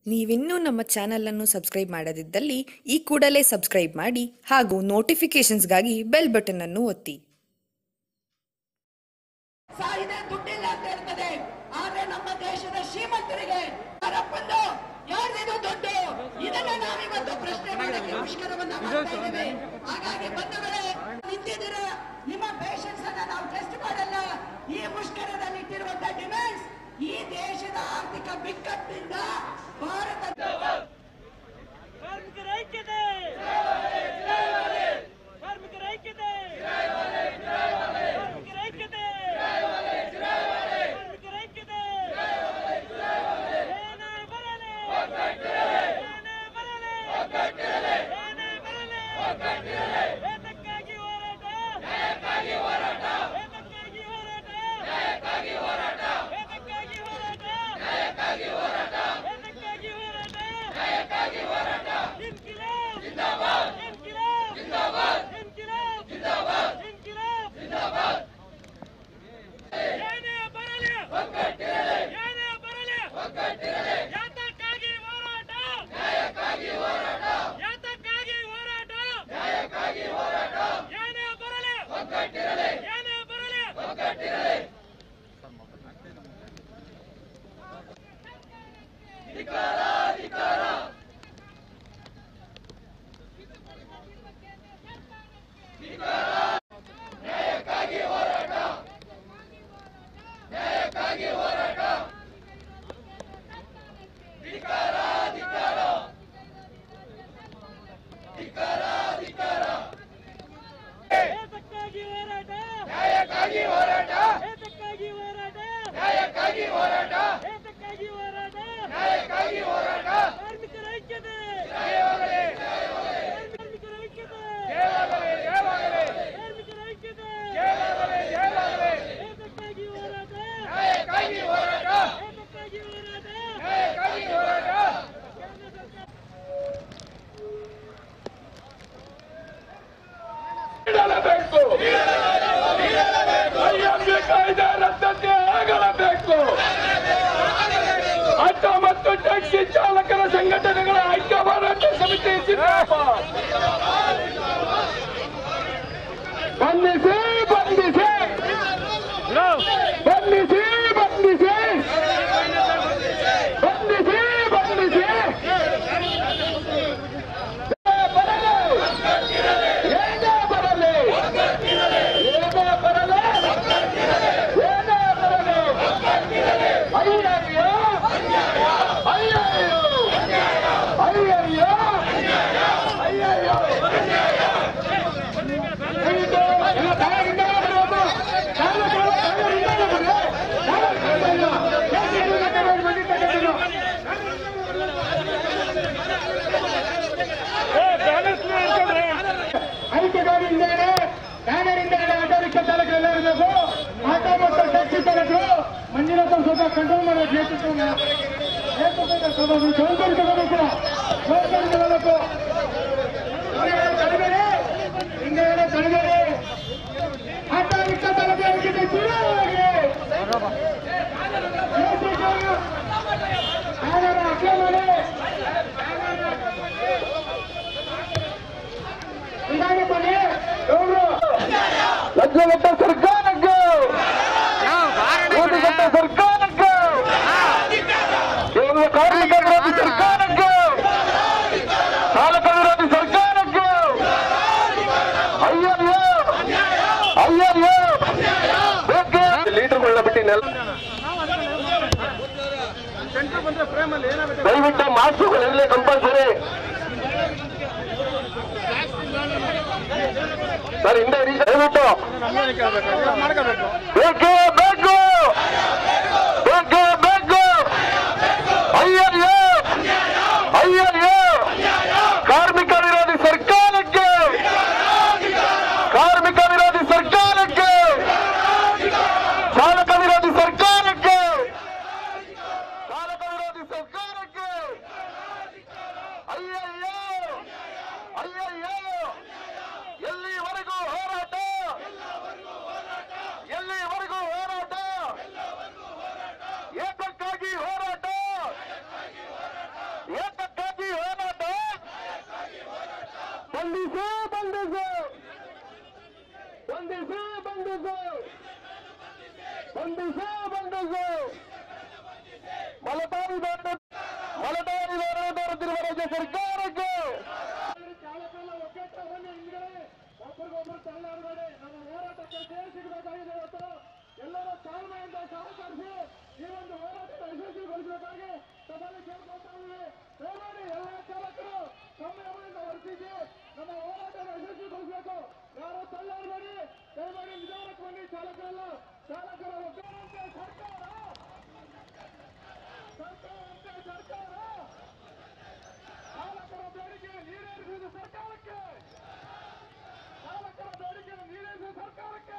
ನೀವಿನ್ನೂ ನಮ್ಮ ಚಾನಲನ್ನು ಸಬ್ಸ್ಕ್ರೈಬ್ ಮಾಡದಿದ್ದಲ್ಲಿ ಈ ಕೂಡಲೇ ಸಬ್ಸ್ಕ್ರೈಬ್ ಮಾಡಿ ಹಾಗೂ ನೋಟಿಫಿಕೇಷನ್ಸ್ಗಾಗಿ ಬೆಲ್ ಬಟನ್ ಅನ್ನು ಒತ್ತಿ ಸಾಯಿದೆ ದುಡ್ಡಿಲ್ಲ ಅಂತ ಇರ್ತದೆ ಆದ್ರೆ ನಮ್ಮ ದೇಶದ ಶ್ರೀಮಂತರಿಗೆ ಅವರಪ್ಪಂದು ಯಾರ್ದಿದು ದುಡ್ಡು ಇದನ್ನ ನಾವಿವತ್ತು ಪ್ರಶ್ನೆ ಮಾಡಕ್ಕೆ ಮುಷ್ಕರವನ್ನ ಮಾಡ್ತಾ ಇದ್ದೇವೆ ಹಾಗಾಗಿ ಬಂಧುಗಳೇ ನಿಂತಿದ್ದೀರ ನಿಮ್ಮ ಪೇಷನ್ಸ್ ಅನ್ನ ನಾವು ಟೆಸ್ಟ್ ಮಾಡಲ್ಲ ಈ ಮುಷ್ಕರದಲ್ಲಿ ಇಟ್ಟಿರುವಂತ ಡಿಮ್ಯಾಂಡ್ಸ್ ಈ ದೇಶದ ಆರ್ಥಿಕ ಬಿಕ್ಕಟ್ಟಿಂದ ಭಾರತ ಕಾರ್ಮಿಕರ ಐಕ್ಯತೆ ಕಾರ್ಮಿಕರ ಐಕ್ಯತೆ ಕಾರ್ಮಿಕರ ಐಕ್ಯತೆ ಕಾರ್ಮಿಕರ ಐಕ್ಯತೆ ಏನೇ ಬರಲಿ ಏನೇ ಬರಲಿ ಏನೇ ಬರಲಿ ವೇತಕ್ಕಾಗಿ ಹೋರಾಟ ವೇತಕ್ಕಾಗಿ ಹೋರಾಟ ವೇತಕ್ಕಾಗಿ ಹೋರಾಟ ವೇತಕ್ಕಾಗಿ ಹೋರಾಟ ವೇತಕ್ಕಾಗಿ ಹೋರಾಟ ಇನ್ಕಿಲಾಬ್ ಜಿಂದಾಬಾದ್ ಇನ್ಕಿಲಾಬ್ ಜಿಂದಾಬಾದ್ ಇನ್ಕಿಲಾಬ್ ಜಿಂದಾಬಾದ್ ಇನ್ಕಿಲಾಬ್ ಜಿಂದಾಬಾದ್ ಏನೇ ಬರಲಿ ಒಗ್ಗಟ್ಟಿರಲಿ ಏನೇ ಬರಲಿ ಒಗ್ಗಟ್ಟಿರಲಿ ಯಾತಕ್ಕಾಗಿ ಹೋರಾಟ ನ್ಯಾಯಕ್ಕಾಗಿ ಹೋರಾಟ ಯಾತಕ್ಕಾಗಿ ಹೋರಾಟ ನ್ಯಾಯಕ್ಕಾಗಿ ಹೋರಾಟ ಏನೇ ಬರಲಿ ಒಗ್ಗಟ್ಟಿರಲಿ ಏನೇ ಬರಲಿ ಒಗ್ಗಟ್ಟಿರಲಿ ಏತಕ್ಕಾಗಿ ಹೋರಾಟ ನ್ಯಾಯಕ್ಕಾಗಿ ಹೋರಾಟ ಏತಕ್ಕಾಗಿ ಹೋರಾಟ ನ್ಯಾಯಕ್ಕಾಗಿ ಹೋರಾಟ ಏತಕ್ಕಾಗಿ ಹೋರಾಟ ನ್ಯಾಯಕ್ಕಾಗಿ ಹೋರಾಟ ಕಾರ್ಮಿಕರ ಐಕ್ಯತೆ ಕಾರ್ಮಿಕರ ಐಕ್ಯತೆ ಕಾರ್ಮಿಕರ ಐಕ್ಯತೆ ಏತಕ್ಕಾಗಿ ಹೋರಾಟ ನ್ಯಾಯಕ್ಕಾಗಿ ಹೋರಾಟ ಏತಕ್ಕಾಗಿ ಹೋರಾಟ ನ್ಯಾಯಕ್ಕಾಗಿ ಹೋರಾಟ ನೀಡಲೇಬೇಕು ಐಎಂಬಿ ಕಾಯ್ದೆ ರದ್ದತಿ ಆಗಲೇಬೇಕು ಆಟೋ ಮತ್ತು ಟ್ಯಾಕ್ಸಿ ಚಾಲಕರ ಸಂಘಟನೆಗಳ ಐಕ್ಯ ಹೋರಾಟ ಸಮಿತಿ ಜಿಂದಾಬಾದ್ ಬಂಧಿಸಿ ಬಂಧಿಸಿ ಬಂಧಿಸಿ ಬಂಧಿಸಿ ಬಂಧಿಸಿ ಬಂಧಿಸಿ ಏನೇ ಬರಲಿ ಏನೇ ಬರಲಿ ಏನೇ ಬರಲಿ ಅಯ್ಯಯ್ಯೋ ಅಯ್ಯಯ್ಯೋ ಅಯ್ಯಯ್ಯೋ ಅಯ್ಯಯ್ಯೋ ಇದು ಇದು ಕಾಲಿಂದ ಬರೋದು. ಕಾಲು, ಕಾಲು, ಕಾಲು ಹಿಂದೆ ಬರೋದು. ಕಾಲು, ಕಾಲು, ಕಾಲು. ಯಾಕೆ ಇದು ಗಂಟೆ ಮಾಡಿ ಬಂದಿದ್ದ ಗಂಟೆನು? ಐಕ್ಯಗಾರಿ ಹಿಂದೆಗಡೆ ಬ್ಯಾನರ್ ಹಿಂದೆಗಡೆ ಆಟೋ ರಿಕ್ಷಾ ಚಾಲಕರೆಲ್ಲ ಇರಬೇಕು ಆಟೋ ಮತ್ತು ಟ್ಯಾಕ್ಸಿ ಚಾಲಕರು ಮಂಜುನಾಥ ಸ್ವಲ್ಪ ಕಂಟ್ರೋಲ್ ಮಾಡಬೇಕು ನೇತೃತ್ವ ನೇತೃತ್ವ ಸ್ವಲ್ಪ ಜವಾಬ್ದಾರಿ ತಗೋಬೇಕು ಜವಾಬ್ದಾರಿ ತಗೋಬೇಕು ಹಿಂದೆಗಡೆ ತಡೆಬೇಡಿ ಹಿಂದೆಗಡೆ ತಡೆಬೇಡಿ ಆಟೋ ರಿಕ್ಷಾ ಚಾಲಕರಿಗೆ ದೂರವಾಗಿ ಬ್ಯಾನರ್ ಅಪ್ಲೈ ಮಾಡಿ ನಿಧಾನ ಬನ್ನಿ ಗೌಡ್ರು ಲಜ್ಜೆಗೆಟ್ಟ ಸರ್ಕಾರಕ್ಕೆ ಓದಿಗೆಟ್ಟ ಸರ್ಕಾರಕ್ಕೆ ಕೇಂದ್ರ ಕಾರ್ಮಿಕ ವಿರೋಧಿ ಸರ್ಕಾರಕ್ಕೆ ಚಾಲಕ ವಿರೋಧಿ ಸರ್ಕಾರಕ್ಕೆ ಅಯ್ಯಯ್ಯೋ ಅಯ್ಯಯ್ಯೋ ಬೇಕೇ ಲೀಟರ್ಗಳನ್ನ ಬಿಟ್ಟು ನೆಲ ದಯವಿಟ್ಟು ಮಾಸ್ಕ್ಗಳಿರಲಿ ಕಂಪಲ್ಸರಿ ಸರ್ ಹಿಂದೆ ಇರಿ ಸರ್, ದಯವಿಟ್ಟು ಬೇಕೇ ಬೇಕು ಬೇಕೇ ಬೇಕು ಅಯ್ಯಯ್ಯೋ ಅಯ್ಯಯ್ಯೋ ಕಾರ್ಮಿಕ ವಿರೋಧಿ ಸರ್ಕಾರಕ್ಕೆ ಕಾರ್ಮಿಕ ವಿರೋಧಿ ಸರ್ಕಾರಕ್ಕೆ ಚಾಲಕ ವಿರೋಧಿ ಸರ್ಕಾರಕ್ಕೆ ಚಾಲಕ ವಿರೋಧಿ ಸರ್ಕಾರಕ್ಕೆ ಅಯ್ಯಯ್ಯೋ ಅಯ್ಯಯ್ಯೋ ಎಲ್ಲಿವರೆಗೂ ಹೋರಾಟ ಎಲ್ಲಿವರೆಗೂ ಹೋರಾಟ ಬಂಧಿಸು ಬಂಧಿಸು ಬಂಧಿಸು ಬಂಧಿಸು ಬಂಧಿಸು ಬಂಧಿಸು ಮಲತಾಯಿ ಮಲತಾಯಿ ಬರುತ್ತಿರುವ ರಾಜ್ಯ ಸರ್ಕಾರಕ್ಕೆ ಚಾಲಕರೆಲ್ಲ ಒಗ್ಗಟ್ಟ ಬನ್ನಿ ಹಿಂದ್ಗಡೆ ಒಬ್ಬರಿಗೊಬ್ಬರು ತಳ್ಳಾಡಬೇಡಿ ನಮ್ಮ ಹೋರಾಟಕ್ಕೆ ಸೇರಿ ಸಿಗಬೇಕಾಗಿದೆ ಇವತ್ತು ಎಲ್ಲರೂ ತಾಳ್ಮೆಯಿಂದ ಸಹಕರಿಸಿ ಈ ಒಂದು ಹೋರಾಟದ ಯಶಸ್ವಿಗೊಳಿಸಬೇಕಾಗಿ ತಮ್ಮಲ್ಲಿ ಕೇಳ್ಕೊಳ್ತಾ ಇದ್ದೀವಿ ದಯಮಾಡಿ ಎಲ್ಲ ಚಾಲಕರು ಸಂಯಮದಿಂದ ವರ್ತಿಸಿ ನಮ್ಮ ಹೋರಾಟದ ಯಶಸ್ವಿಗೊಳಿಸಬೇಕು ಯಾರು ತಳ್ಳಾಡಬೇಡಿ ದಯಮಾಡಿ ನಿಧಾನಕ್ಕೆ ಬನ್ನಿ ಚಾಲಕರೆಲ್ಲ ಚಾಲಕರ ಒಗ್ಗಟ್ಟಂತೆ ಸರ್ಕಾರ ಸರ್ಕಾರಂತೆ ಸರ್ಕಾರ ಚಾಲಕರ ಬೇಡಿಕೆ ಈಡೇರಿಸುವುದು ಸರ್ಕಾರಕ್ಕೆ ಚಾಲಕರ ಬೇಡಿಕೆ ಈಡೇರಿಸುವ ಸರ್ಕಾರಕ್ಕೆ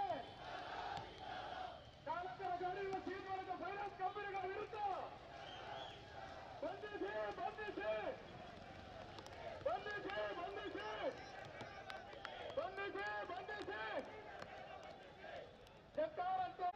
ಚಾಲಕರ ಗಾಡಿಗಳ ಸೀಲ್ ಮಾಡಿದ ಫೈನಾನ್ಸ್ ಕಂಪನಿಗಳ ವಿರುದ್ಧ ಬಂಧಿಸಿ ಬಂಧಿಸಿ ಬಂಧಿಸಿ ಬಂಧಿಸಿ ಬಂಧಿಸಿ ಬಂಧಿಸಿ ಸರ್ಕಾರಂತೆ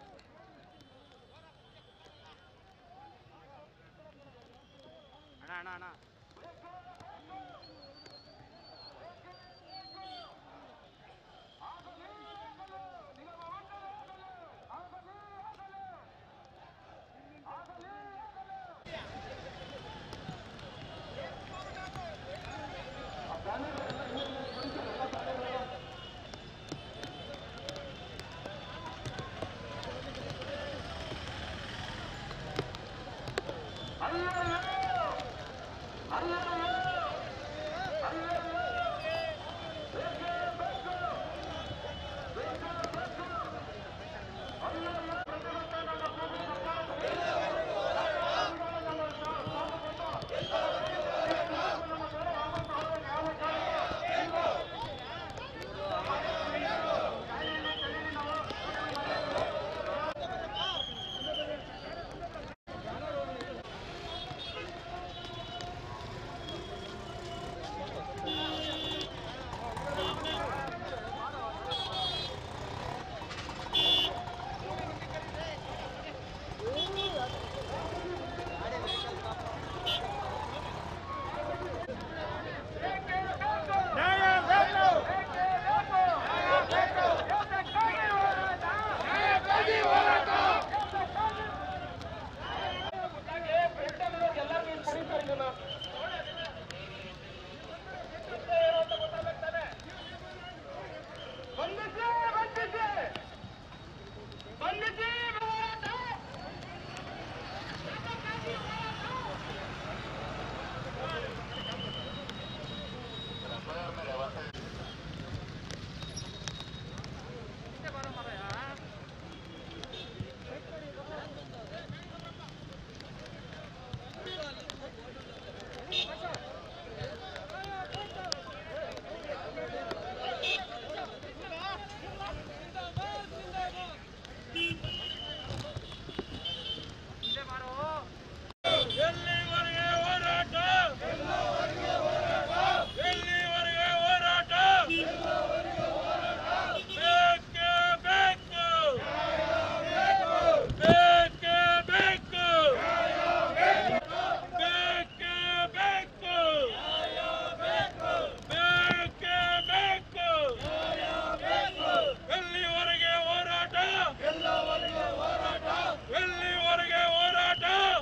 ಬಂಧಿಸಿ ಬಂಧಿಸಿ ಬಂಧಿಸಿ ಹೋರಾಟ ಎಲ್ಲಿವರೆಗೆ ಹೋರಾಟ ಎಲ್ಲಿವರೆಗೆ ಹೋರಾಟ ಬೇಕೇ ಬೇಕು ಬೇಕೇ ಬೇಕು ಬೇಕೇ ಬೇಕು ಬೇಕೇ ಬೇಕು ಎಲ್ಲಿವರೆಗೆ ಹೋರಾಟ ಎಲ್ಲಿವರೆಗೆ ಹೋರಾಟ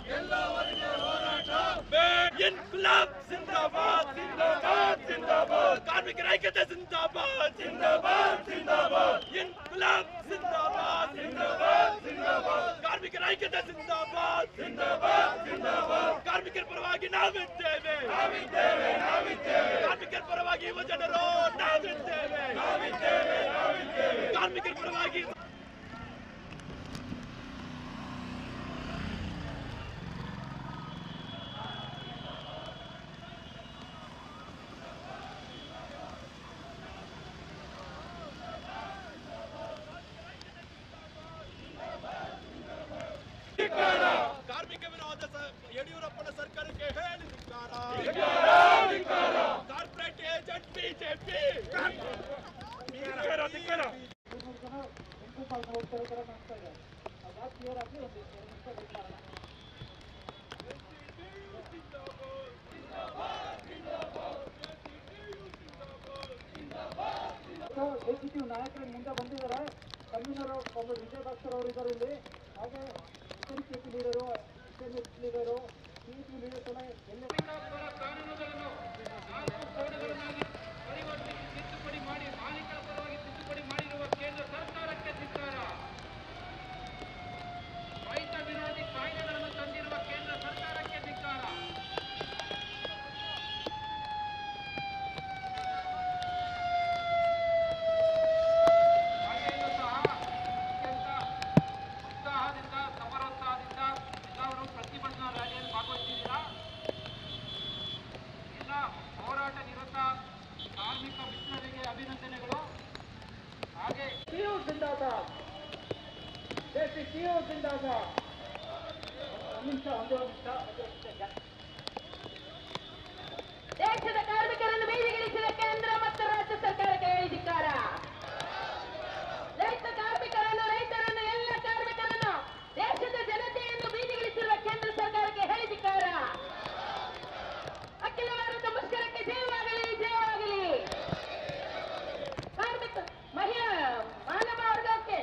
ಇನ್ಕ್ಲಾಬ್ ಜಿಂದಾಬಾದ್ ಜಿಂದಾಬಾದ್ ಜಿಂದಾಬಾದ್ ಕಾರ್ಮಿಕರ ಐಕ್ಯತೆ ಜಿಂದಾಬಾದ್ ಜಿಂದಾಬಾದ್ ಜಿಂದಾಬಾದ್ ಇನ್ಕ್ಲಾಬ್ ಜಿಂದಾಬಾದ್ ಜಿಂದಾಬಾದ್ ಜಿಂದಾಬಾದ್ ಕಾರ್ಮಿಕರ ಐಕ್ಯತೆ ಜಿಂದಾಬಾದ್ ಜಿಂದಾಬಾದ್ ಜಿಂದಾಬಾದ್ ಕಾರ್ಮಿಕರ ಪರವಾಗಿ ನಾವಿದ್ದೇವೆ ನಾವಿದ್ದೇವೆ ನಾವಿದ್ದೇವೆ ಕಾರ್ಮಿಕರ ಪರವಾಗಿ ಯುವ ಜನರು ನಾವಿದ್ದೇವೆ ನಾವಿದ್ದೇವೆ ನಾವಿದ್ದೇವೆ ಕಾರ್ಮಿಕರ ಪರವಾಗಿ ಕಾರ್ಮಿಕ ವಿರೋಧ ಸ- ಯಡಿಯೂರಪ್ಪನ ಸರ್ಕಾರಕ್ಕೆ ಹೇಳಿ ಧಿಕ್ಕಾರ. ಕಾರ್ಪೊರೇಟ್ ಏಜೆಂಟ್ ಬಿಜೆಪಿ ಎಸಿಟಿವ್ ನಾಯಕರು ಮುಂದೆ ಬಂದಿದ್ದಾರೆ ಕನ್ವೀನರ್ ಒಬ್ಬ ವಿಜಯ ಭಾಸ್ಕರ್ ಅವರು ಇದ್ದಾರೆ ಇಲ್ಲಿ ಹಾಗೆ K P leader leader C P leaders ಎಲ್ಲ ಎಲ್ಲ ಕಾನೂನುಗಳನ್ನು ನಾಲ್ಕು ಕೋಡ್ಗಳನ್ನಾಗಿ ಪರಿವರ್ತಿಸಿ ತಿದ್ದುಪಡಿ ಮಾಡಿ ಮಾಲೀಕರ ಪರವಾಗಿ ತಿದ್ದುಪಡಿ ಮಾಡಿರುವ ಕೇಂದ್ರ ಸರ್ಕಾರಕ್ಕೆ ಧಿಕ್ಕಾರ ರೈತ ವಿರೋಧಿ ಕಾಯ್ದೆಗಳನ್ನು ತಂದಿರುವ ಕೇಂದ್ರ ಸರ್ಕಾರಕ್ಕೆ ಧಿಕ್ಕಾರ ಹಾಗೆಯೂ ಸಹ ಅತ್ಯಂತ ಉತ್ಸಾಹದಿಂದ ಸಮರೋತ್ಸಾಹದಿಂದ ಎಲ್ಲರೂ ಪ್ರತಿಭಟನಾ ರ್ಯಾಲಿಯಲ್ಲಿ ಭಾಗವಹಿಸಿದ್ದೀರಾ ಎಲ್ಲ ಹೋರಾಟ ನಿರತ ಕಾರ್ಮಿಕ ಮಿತ್ರರಿಗೆ ಅಭಿನಂದನೆಗಳು ಹಾಗೆ ಟಿಯು ಜಿಂದಾಬಾದ್ ದೇಶಿ ಟಿಯು ಜಿಂದಾಬಾದ್ ಒಂದು ನಿಮಿಷ ಒಂದು ನಿಮಿಷ ಒಂದು ನಿಮಿಷ ದೇಶದ ಕಾರ್ಮಿಕರನ್ನು ಬೀದಿಗಿಳಿಸಿದ ಕೇಂದ್ರ ಮತ್ತು ರಾಜ್ಯ ಸರ್ಕಾರಕ್ಕೆ ಹೇಳಿದಿದ್ದಾರೆ ರೈತ ಕಾರ್ಮಿಕರನ್ನು ರೈತರನ್ನು ಎಲ್ಲ ಕಾರ್ಮಿಕರನ್ನು ದೇಶದ ಜನತೆಯನ್ನು ಬೀದಿಗಿಳಿಸಿರುವ ಕೇಂದ್ರ ಸರ್ಕಾರಕ್ಕೆ ಹೇಳಿದಿದ್ದಾರೆ ಅಖಿಲ ಭಾರತ ಮುಷ್ಕರಕ್ಕೆ ಜಯವಾಗಲಿ ಜಯವಾಗಲಿ ಕಾರ್ಮಿಕ ಮಹಿಳಾ ಮಾನವ ವರ್ಗಕ್ಕೆ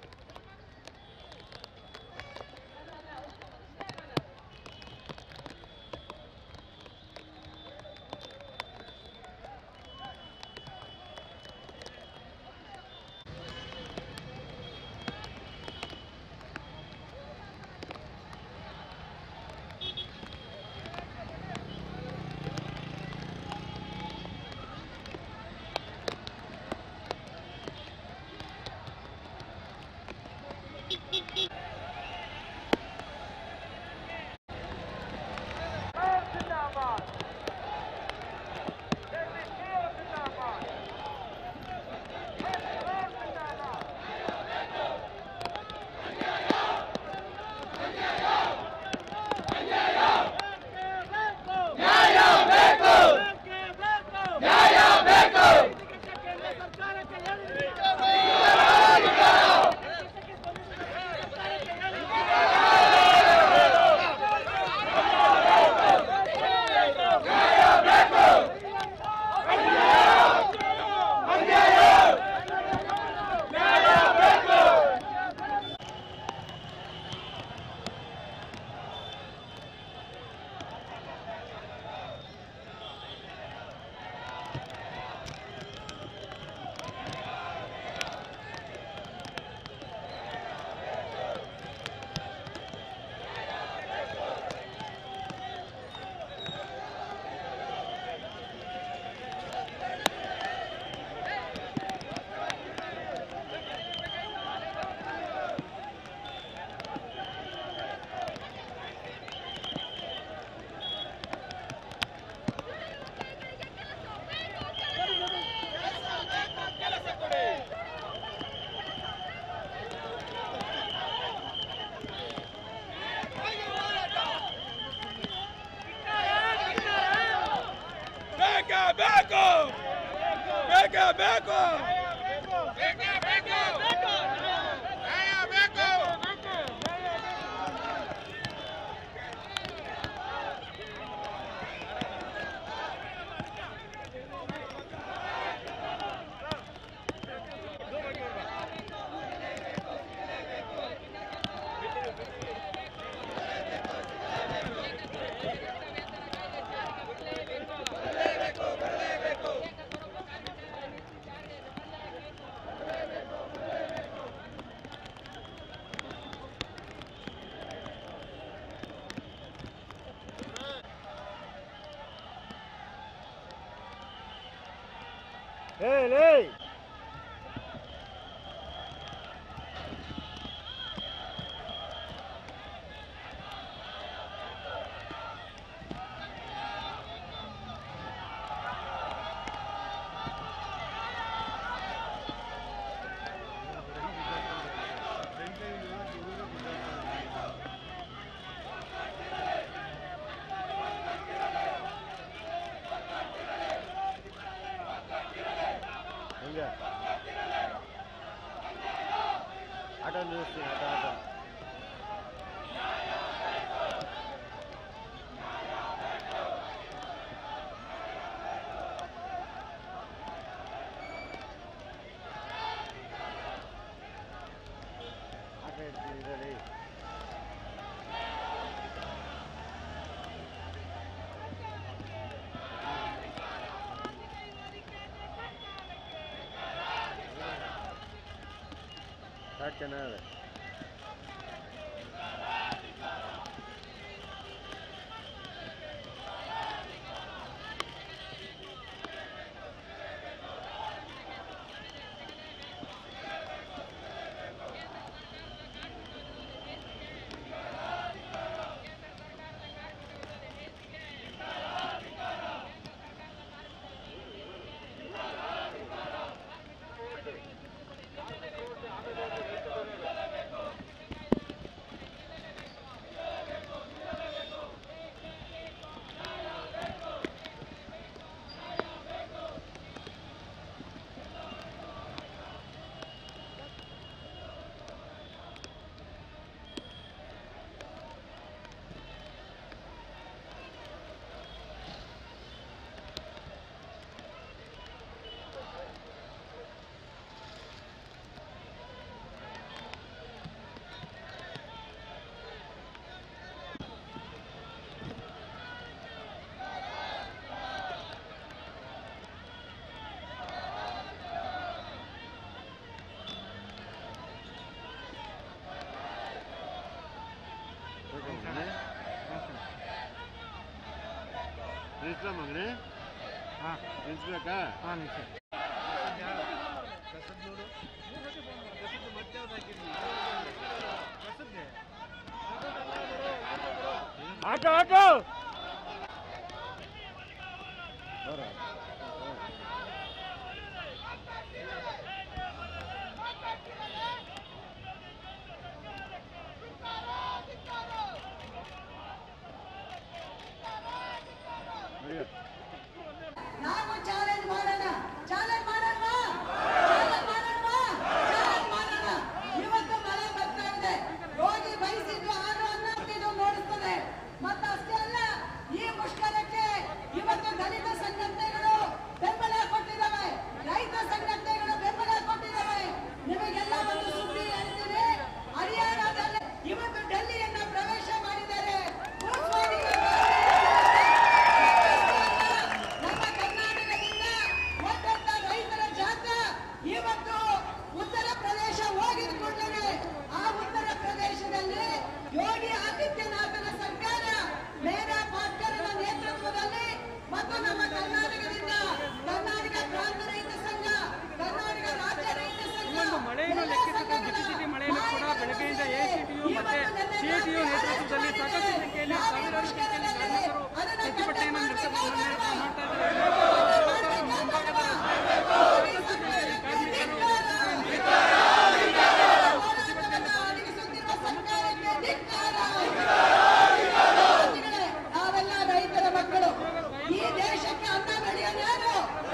ಬೇಕೇ ಬೇಕು ಬೇಕೇ ಬೇಕು ನ್ಯಾಯ ಬೇಕು ಹೆಂಗೆ ಚೆನ್ನಾಗಿದೆ ನಿಲ್ಸ್ಲಾ ಮಗನೇ ನಿಲ್ಸ್ಬೇಕಾ ಆಟೋ ಆಟೋ ನಾವು ಚಾಲೆಂಜ್ ಮಾಡೋಣ ಚಾಲೆಂಜ್ ಮಾಡೋಣವಾ ಚಾಲೆಂಜ್ ಮಾಡೋಣವಾ ಚಾಲೆಂಜ್ ಮಾಡೋಣ ಇವತ್ತು ಮಳೆ ಬರ್ತಾ ಇದೆ ರೋಗಿ ಬಯಸಿದ್ದು ಆರು ಅನ್ನೋದು ನೋಡಿಸ್ತದೆ ಮತ್ತು ಅಷ್ಟೇ ಅಲ್ಲ ಈ ಮುಷ್ಕರಕ್ಕೆ ಇವತ್ತು ದಲಿತ ಸಂಘಟನೆಗಳು ಬೆಂಬಲ ಕೊಟ್ಟಿದ್ದಾವೆ ರೈತ ಸಂಘಟನೆಗಳು ಬೆಂಬಲ ಕೊಟ್ಟಿದ್ದಾವೆ ನಿಮಗೆಲ್ಲ ಒಂದು ಸುದ್ದಿ ಹೇಳ್ತೀನಿ ಹರಿಯಾಣದಲ್ಲಿ ಇವತ್ತು ಡೆಲ್ಲಿಯನ್ನ ಪ್ರವೇಶ ಮಾಡಿದ್ದಾರೆ ಭೂಸ್ವಾಮಿಗಳು ನಮ್ಮ ಕರ್ನಾಟಕದಿಂದ ಒಟ್ಟಂತ ರೈತರ ಜಾತ ಇವತ್ತು ಉತ್ತರ ಪ್ರದೇಶ ಹೋಗಿದ ಕೂಡಲೇ ಆ ಉತ್ತರ ಪ್ರದೇಶದಲ್ಲಿ ಯೋಗಿ ಆದಿತ್ಯನಾಥನ ಸರ್ಕಾರ ಮೇರಾ ಪಾಟ್ಕರನ ನೇತೃತ್ವದಲ್ಲಿ ಮತ್ತು ನಮ್ಮ ಕರ್ನಾಟಕದಿಂದ ಕರ್ನಾಟಕ ಪ್ರಾಂತ ರೈತ ಸಂಘ ಕರ್ನಾಟಕ ರಾಜ್ಯ ರೈತ ಸಂಘ ಮಳೆಯನ್ನು ಎಲ್ಲ ಲೆಕ್ಕಿಸದೆ ಸಂಘಗಳ ಜಿಟಿ ಮಳೆಯನ್ನು ಕೂಡ ಬೆಳಗ್ಗೆಯಿಂದ ಎಸಿಟಿಯು ಮತ್ತೆ ಇವತ್ತು ನನ್ನ ಸಿಐಟಿಯು ನೇತೃತ್ವದಲ್ಲಿ ಸಾಕಷ್ಟು ಸಂಖ್ಯೆಯಲ್ಲಿ ಸಾವಿರಾರು ಸಂಖ್ಯೆಯಲ್ಲಿ ಕಾರ್ಮಿಕರು ಪ್ರತಿಭಟನೆಯನ್ನು ನಡೆಸಬಹುದು ಮಾಡ್ತಾ ಇದ್ದಾರೆ ನಾವೆಲ್ಲ ರೈತರ ಮಕ್ಕಳು ಈ ದೇಶಕ್ಕೆ ಅನ್ನ ಬೆಳೆಯೋರು ಯಾರು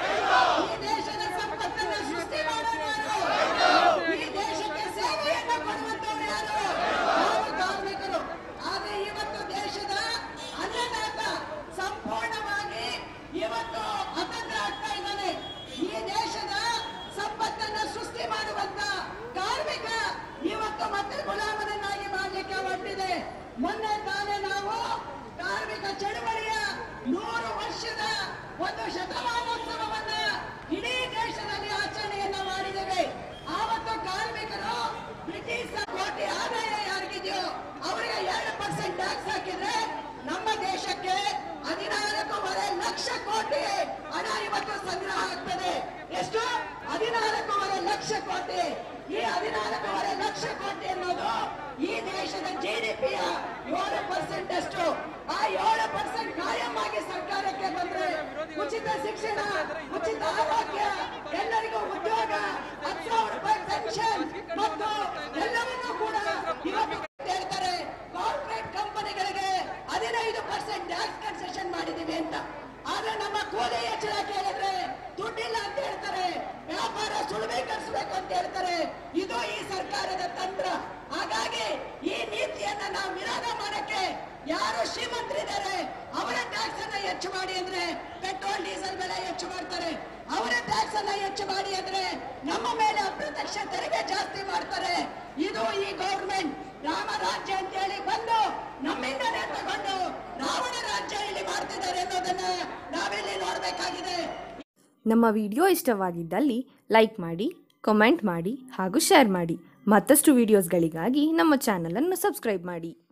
ಈ ದೇಶದ ಸಂಪತ್ತನ್ನು ಸೃಷ್ಟಿ ಮಾಡೋರು ಯಾರು ಈ ದೇಶಕ್ಕೆ ಸೇವೆಯನ್ನು ಕೊಡುವಂತವ್ರು ಯಾರು ನಾವು ಕಾರ್ಮಿಕರು ಆದ್ರೆ ಇವತ್ತು ದೇಶದ ಅನ್ನದಾತ ಸಂಪೂರ್ಣವಾಗಿ ಇವತ್ತು ಅತಂತ್ರ ಆಗ್ತಾ ಇದ್ದಾನೆ ಈ ದೇಶದ ಸಂಪತ್ತನ್ನ ಸೃಷ್ಟಿ ಮಾಡುವಂತ ಕಾರ್ಮಿಕ ಇವತ್ತು ಮತ್ತೆ ಗುಲಾಮನನ್ನಾಗಿ ಮಾಡಲಿಕ್ಕೆ ಹೊರಟಿದೆ ಮೊನ್ನೆ ತಾನೇ ನಾವು ಕಾರ್ಮಿಕ ಚಳವಳಿಯ ನೂರು ವರ್ಷದ ಒಂದು ಶತಮಾನೋತ್ಸವವನ್ನ ಇಡೀ ದೇಶದಲ್ಲಿ ಆಚರಣೆಯನ್ನ ಮಾಡಿದ್ದೇವೆ ಆವತ್ತು ಕಾರ್ಮಿಕರು ಬ್ರಿಟಿಷ್ ಕೋಟಿ ಆದಾಯ ಯಾರಿಗಿದೆಯೋ ಅವರಿಗೆ ಎರಡು ಪರ್ಸೆಂಟ್ ಟ್ಯಾಕ್ಸ್ ಹಾಕಿದ್ರೆ ನಮ್ಮ ದೇಶಕ್ಕೆ ಹದಿನಾಲ್ಕೂವರೆ ಲಕ್ಷ ಕೋಟಿ ಹಣ ಇವತ್ತು ಸಂಗ್ರಹ ಆಗ್ತದೆ ಎಷ್ಟು ಹದಿನಾಲ್ಕೂವರೆ ಲಕ್ಷ ಕೋಟಿ ಈ ಹದಿನಾಲ್ಕೂವರೆ ಲಕ್ಷ ಕೋಟಿ ಅನ್ನೋದು ಈ ದೇಶದ ಜಿಡಿಪಿಯ ಏಳು ಪರ್ಸೆಂಟ್ ಅಷ್ಟು ಆ ಏಳು ಪರ್ಸೆಂಟ್ ಕಾಯಂ ಆಗಿ ಸರ್ಕಾರಕ್ಕೆ ಬಂದ್ರೆ ಉಚಿತ ಶಿಕ್ಷಣ ಉಚಿತ ಆರೋಗ್ಯ ಎಲ್ಲರಿಗೂ ಉದ್ಯೋಗ ಹತ್ತು ಸಾವಿರ ರೂಪಾಯಿ ಪೆನ್ಷನ್ ಮತ್ತು ಎಲ್ಲವನ್ನೂ ಕೂಡ ಇವತ್ತು ಹೇಳ್ತಾರೆ ಕಾರ್ಪೊರೇಟ್ ಕಂಪನಿಗಳಿಗೆ ಹದಿನೈದು ಪರ್ಸೆಂಟ್ ಟ್ಯಾಕ್ಸ್ ಕನ್ಸೆಷನ್ ಮಾಡಿದೀವಿ ಅಂತ ಆದ್ರೆ ನಮ್ಮ ಕೂಲಿ ಹೆಚ್ಚಳ ಕೇಳಿದ್ರೆ ದುಡ್ಡಿಲ್ಲ ಅಂತ ಹೇಳ್ತಾರೆ ವ್ಯಾಪಾರ ಸುಲಭೀಕರಿಸಬೇಕು ಅಂತ ಹೇಳ್ತಾರೆ ಇದು ಈ ಸರ್ಕಾರದ ತಂತ್ರ ಹಾಗಾಗಿ ಈ ನೀತಿಯನ್ನ ನಾವು ವಿರೋಧ ಮಾಡಕ್ಕೆ ಯಾರು ಶ್ರೀಮಂತರಿದ್ದಾರೆ ಅವರ ಟ್ಯಾಕ್ಸ್ ಅನ್ನ ಹೆಚ್ಚು ಮಾಡಿ ಅಂದ್ರೆ ಪೆಟ್ರೋಲ್ ಡೀಸೆಲ್ ಬೆಲೆ ಹೆಚ್ಚು ಮಾಡ್ತಾರೆ ಅವರ ಟ್ಯಾಕ್ಸ್ ಅನ್ನ ಹೆಚ್ಚು ಮಾಡಿ ಅಂದ್ರೆ ನಮ್ಮ ಮೇಲೆ ಅಪ್ರತ್ಯಕ್ಷ ತೆರಿಗೆ ಜಾಸ್ತಿ ಮಾಡ್ತಾರೆ ಇದು ಈ ಗೌರ್ಮೆಂಟ್ ರಾಮ ರಾಜ್ಯ ಅಂತ ಹೇಳಿ ಬಂದು ನಮ್ಮಿಂದನೇ ತಗೊಂಡು ರಾವಣ ರಾಜ್ಯ ಇಲ್ಲಿ ಮಾಡ್ತಿದ್ದಾರೆ ಅನ್ನೋದನ್ನ ನಾವಿಲ್ಲಿ ನೋಡ್ಬೇಕಾಗಿದೆ ನಮ್ಮ ವಿಡಿಯೋ ಇಷ್ಟವಾಗಿದ್ದಲ್ಲಿ ಲೈಕ್ ಮಾಡಿ ಕಮೆಂಟ್ ಮಾಡಿ ಹಾಗೂ ಶೇರ್ ಮಾಡಿ ಮತ್ತಷ್ಟು ವಿಡಿಯೋಸ್ಗಳಿಗಾಗಿ ನಮ್ಮ ಚಾನಲನ್ನು ಸಬ್ಸ್ಕ್ರೈಬ್ ಮಾಡಿ